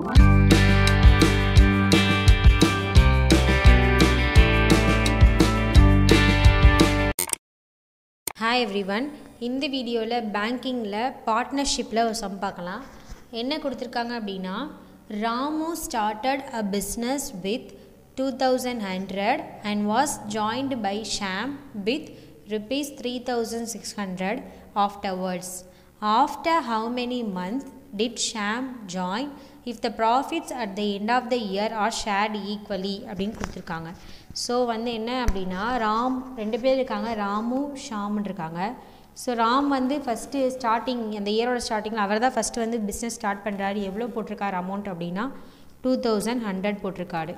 hi every one இந்த வீடியோவில் பேங்கிங்கில் பார்ட்னர்ஷிப்பில் ஒரு சம் பார்க்கலாம் என்ன கொடுத்துருக்காங்க அப்படின்னா Ramu started a business with two thousand hundred and was joined by Sham with rupees three thousand six hundred afterwards after how many month did Sham join if the profits at the end of the year are shared equally அப்படின்னு கொடுத்துருக்காங்க so வந்து என்ன அப்படின்னா ராம் ரெண்டு பேர் இருக்காங்க ராமு ஷாம்னு இருக்காங்க so Ram வந்து ஃபஸ்ட்டு ஸ்டார்டிங் அந்த இயரோட ஸ்டார்டிங்கில் அவர் தான் ஃபஸ்ட்டு வந்து பிஸ்னஸ் ஸ்டார்ட் பண்ணுறாரு எவ்வளோ போட்டிருக்காரு அமௌண்ட் அப்படின்னா டூ தௌசண்ட் ஹண்ட்ரட் போட்டிருக்காரு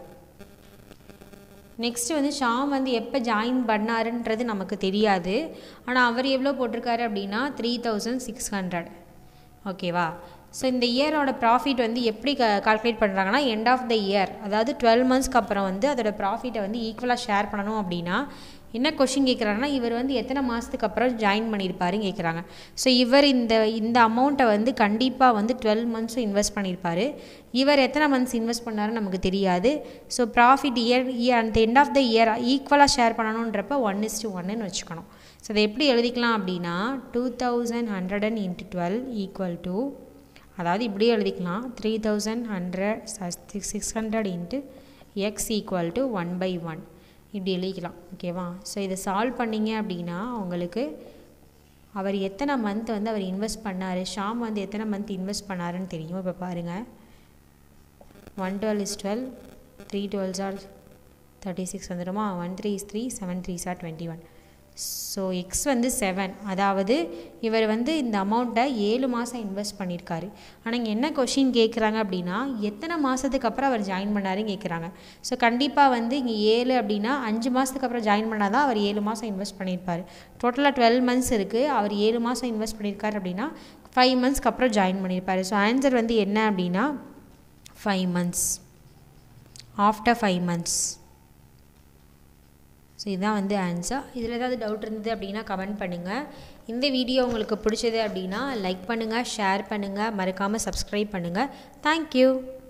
நெக்ஸ்ட்டு வந்து ஷாம் வந்து எப்போ ஜாயின் பண்ணாருன்றது நமக்கு தெரியாது ஆனால் அவர் எவ்வளோ போட்டிருக்காரு அப்படின்னா த்ரீ தௌசண்ட் சிக்ஸ் ஹண்ட்ரட் ஓகேவா ஸோ இந்த இயரோட ப்ராஃபிட் வந்து எப்படி க கால்குலேட் பண்ணுறாங்கன்னா எண்ட் ஆஃப் த இயர் அதாவது டுவெல் மந்த்ஸ்க்கு அப்புறம் வந்து அதோட ப்ராஃபிட்டை வந்து ஈக்குவலாக ஷேர் பண்ணணும் அப்படின்னா என்ன கொஷின் கேட்குறாங்கன்னா இவர் வந்து எத்தனை மாதத்துக்கு அப்புறம் ஜாயின் பண்ணியிருப்பாருன்னு கேட்குறாங்க ஸோ இவர் இந்த இந்த அமௌண்ட்டை வந்து கண்டிப்பாக வந்து டுவெல் மந்த்ஸும் இன்வெஸ்ட் பண்ணியிருப்பார் இவர் எத்தனை மந்த்ஸ் இன்வெஸ்ட் பண்ணாருன்னு நமக்கு தெரியாது ஸோ ப்ராஃபிட் இயர் இயர் அந்த எண்ட் ஆஃப் த இயர் ஈக்குவலாக ஷேர் பண்ணணுன்றப்ப ஒன் இஸ் டு ஒன்னு வச்சுக்கணும் ஸோ அதை எப்படி எழுதிக்கலாம் அப்படின்னா two thousand hundred and into twelve equal to அதாவது இப்படியே எழுதிக்கலாம் three thousand hundred six six hundred into x equal to one by one இப்படி எழுதிக்கலாம் ஓகேவா ஸோ இதை சால்வ் பண்ணிங்க அப்படின்னா உங்களுக்கு அவர் எத்தனை மந்த் வந்து அவர் இன்வெஸ்ட் பண்ணார் ஷாம் வந்து எத்தனை மந்த் இன்வெஸ்ட் பண்ணாருன்னு தெரியும் இப்போ பாருங்கள் one twelve is twelve three twelves are thirty six வந்துடுமா one three is three seven three சார் டுவெண்ட்டி ஒன் ஸோ எக்ஸ் வந்து செவன் அதாவது இவர் வந்து இந்த அமௌண்ட்டை ஏழு மாதம் இன்வெஸ்ட் பண்ணியிருக்காரு ஆனால் இங்கே என்ன கொஷின் கேட்குறாங்க அப்படின்னா எத்தனை மாதத்துக்கு அப்புறம் அவர் ஜாயின் பண்ணாருன்னு கேட்குறாங்க ஸோ கண்டிப்பாக வந்து இங்கே ஏழு அப்படின்னா அஞ்சு மாதத்துக்கு அப்புறம் ஜாயின் பண்ணால் தான் அவர் ஏழு மாதம் இன்வெஸ்ட் பண்ணியிருப்பார் டோட்டலாக டுவெல் மந்த்ஸ் இருக்குது அவர் ஏழு மாதம் இன்வெஸ்ட் பண்ணியிருக்காரு அப்படின்னா ஃபைவ் மந்த்ஸ்க்கு அப்புறம் ஜாயின் பண்ணியிருப்பார் ஸோ ஆன்சர் வந்து என்ன அப்படின்னா five months after five months so இதுதான் வந்து ஆன்சர் இதில் ஏதாவது டவுட் இருந்தது அப்படின்னா கமெண்ட் பண்ணுங்கள் இந்த வீடியோ உங்களுக்கு பிடிச்சது அப்படின்னா லைக் பண்ணுங்கள் ஷேர் பண்ணுங்கள் மறக்காமல் சப்ஸ்கிரைப் பண்ணுங்கள் தேங்க்யூ